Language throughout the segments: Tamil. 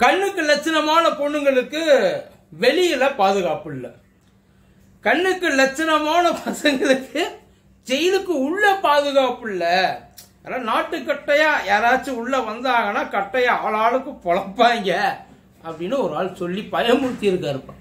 கண்ணுக்கு லட்சணமான பொண்ணுங்களுக்கு வெளியில பாதுகாப்பு இல்லை கண்ணுக்கு லட்சணமான பசங்களுக்கு ஜெயிலுக்கு உள்ள பாதுகாப்பு இல்ல அதனால நாட்டு கட்டையா யாராச்சும் உள்ள வந்தாங்கன்னா கட்டையா ஆளாளுக்கு பொழப்பாங்க அப்படின்னு ஒரு ஆள் சொல்லி பயமுறுத்தி இருக்காருப்பா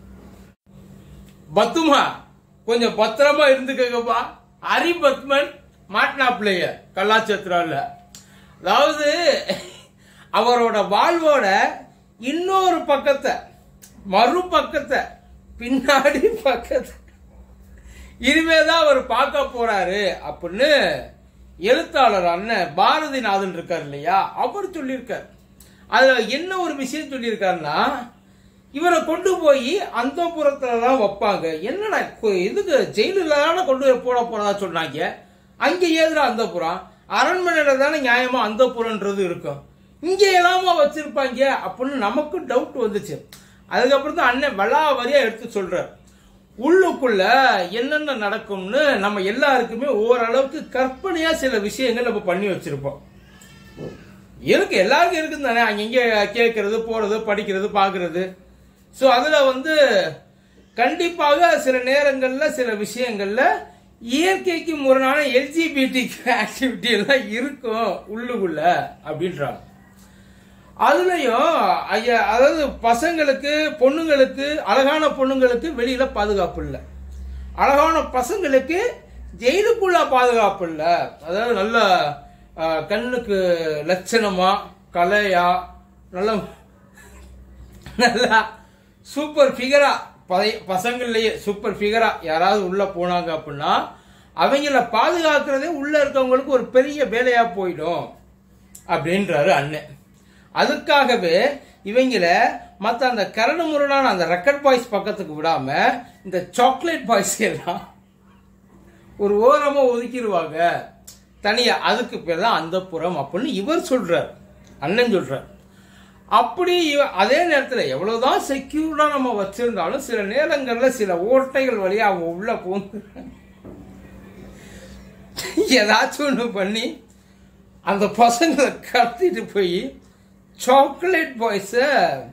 பத்துமா கொஞ்சம் பத்திரமா இருந்துக்கங்கப்பா ஹரி பத்மன் மாட்டினா பிள்ளைய கல்லாச்சத்திரால அதாவது அவரோட வாழ்வோட இன்னொரு பக்கத்தை மறு பக்கத்தை பின்னாடி பக்கத்தை இனிமேதான் அவர் பார்க்க போறாரு அப்படின்னு எழுத்தாளர் அண்ணன் பாரதிநாதன் இருக்கார் இல்லையா அவர் சொல்லியிருக்கார் அதுல என்ன ஒரு விஷயம் சொல்லியிருக்காருன்னா இவரை கொண்டு போய் அந்த புறத்துல தான் வைப்பாங்க என்னடா கு- இதுக்கு ஜெயிலில் தானே கொண்டு போய் போட போறதா சொன்னாங்க அங்க ஏதுடா அந்த புறம் அரண்மனையில தானே நியாயமா அந்த புறன்றது இருக்கும் இங்க எல்லாமா வச்சிருப்பாங்க அப்படின்னு நமக்கு டவுட் வந்துச்சு அதுக்கப்புறம் தான் அண்ணன் வரியா எடுத்து சொல்றார் உள்ளுக்குள்ள என்னென்ன நடக்கும்னு நம்ம எல்லாருக்குமே ஓரளவுக்கு கற்பனையா சில விஷயங்கள் நம்ம பண்ணி வச்சிருப்போம் இருக்கு எல்லாருக்கும் இருக்குது தானே அங்கங்க கேட்கறது போறது படிக்கிறது பார்க்கறது ஸோ அதுல வந்து கண்டிப்பாக சில நேரங்கள்ல சில விஷயங்கள்ல இயற்கைக்கு முரணான எல்ஜிபிடி ஆக்டிவிட்டி எல்லாம் இருக்கும் உள்ளுக்குள்ள அப்படின்றாங்க அதுலயும் ஐயா அதாவது பசங்களுக்கு பொண்ணுங்களுக்கு அழகான பொண்ணுங்களுக்கு வெளியில பாதுகாப்பு இல்லை அழகான பசங்களுக்கு ஜெயிலுக்குள்ள பாதுகாப்பு இல்லை அதாவது நல்ல அஹ், கண்ணுக்கு லட்சணமா கலையா நல்ல நல்லா சூப்பர் ஃபிகரா பசங்கள்லயே சூப்பர் ஃபிகரா யாராவது உள்ள போனாங்க அப்படின்னா அவங்கள பாதுகாக்கிறதே உள்ள இருக்கவங்களுக்கு ஒரு பெரிய வேலையா போயிடும் அப்படின்றாரு அண்ணன் அதுக்காகவே இவங்கள மற்ற அந்த கரடு முரடான அந்த ரெக்கட் பாய்ஸ் பக்கத்துக்கு விடாம இந்த சாக்லேட் பாய்ஸ் எல்லாம் ஒரு ஓரமா ஒதுக்கிடுவாங்க தனியா அதுக்கு பேர் தான் அந்த புறம் அப்படின்னு இவர் சொல்றார் அண்ணன் சொல்றார் அப்படி இவ- அதே நேரத்தில் எவ்வளவுதான் செக்யூர்டா நம்ம வச்சிருந்தாலும் சில நேரங்கள்ல சில ஓட்டைகள் வழியா அவங்க உள்ள போந்து ஏதாச்சும் ஒன்று பண்ணி அந்த பசங்களை கடத்திட்டு போய் சாக்லேட் பாய்ஸை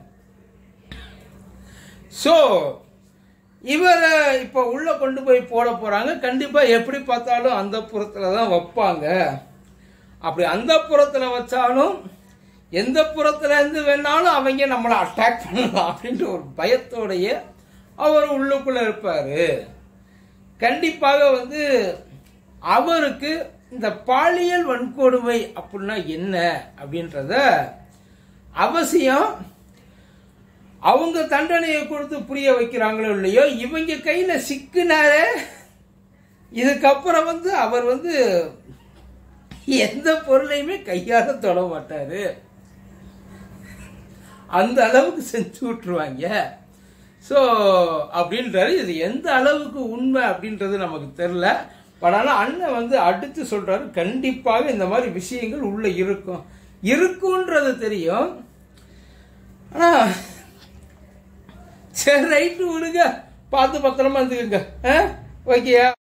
ஸோ இவரை இப்போ உள்ள கொண்டு போய் போட போறாங்க கண்டிப்பா எப்படி பார்த்தாலும் அந்த புறத்துல தான் வைப்பாங்க அப்படி அந்த புறத்துல வச்சாலும் எந்த புறத்துல இருந்து வேணாலும் அவங்க நம்மளை அட்டாக் பண்ணலாம் அப்படின்ற ஒரு பயத்தோடைய அவர் உள்ளுக்குள்ள இருப்பாரு கண்டிப்பாக வந்து அவருக்கு இந்த பாலியல் வன்கொடுமை அப்படின்னா என்ன அப்படின்றத அவசியம் அவங்க தண்டனையை கொடுத்து புரிய வைக்கிறாங்களோ இல்லையோ இவங்க கையில சிக்குனாரே இதுக்கப்புறம் வந்து அவர் வந்து எந்த பொருளையுமே கையால தொட மாட்டாரு அந்த அளவுக்கு செஞ்சு விட்டுருவாங்க ஸோ அப்படின்றாரு இது எந்த அளவுக்கு உண்மை அப்படின்றது நமக்கு தெரில பட் ஆனால் அண்ணன் வந்து அடுத்து சொல்றாரு கண்டிப்பாக இந்த மாதிரி விஷயங்கள் உள்ள இருக்கும் இருக்குன்றது தெரியும் ஆனா சரி ரைட்டு விடுங்க பார்த்து பத்திரமா இருந்துக்குங்க ஓகேயா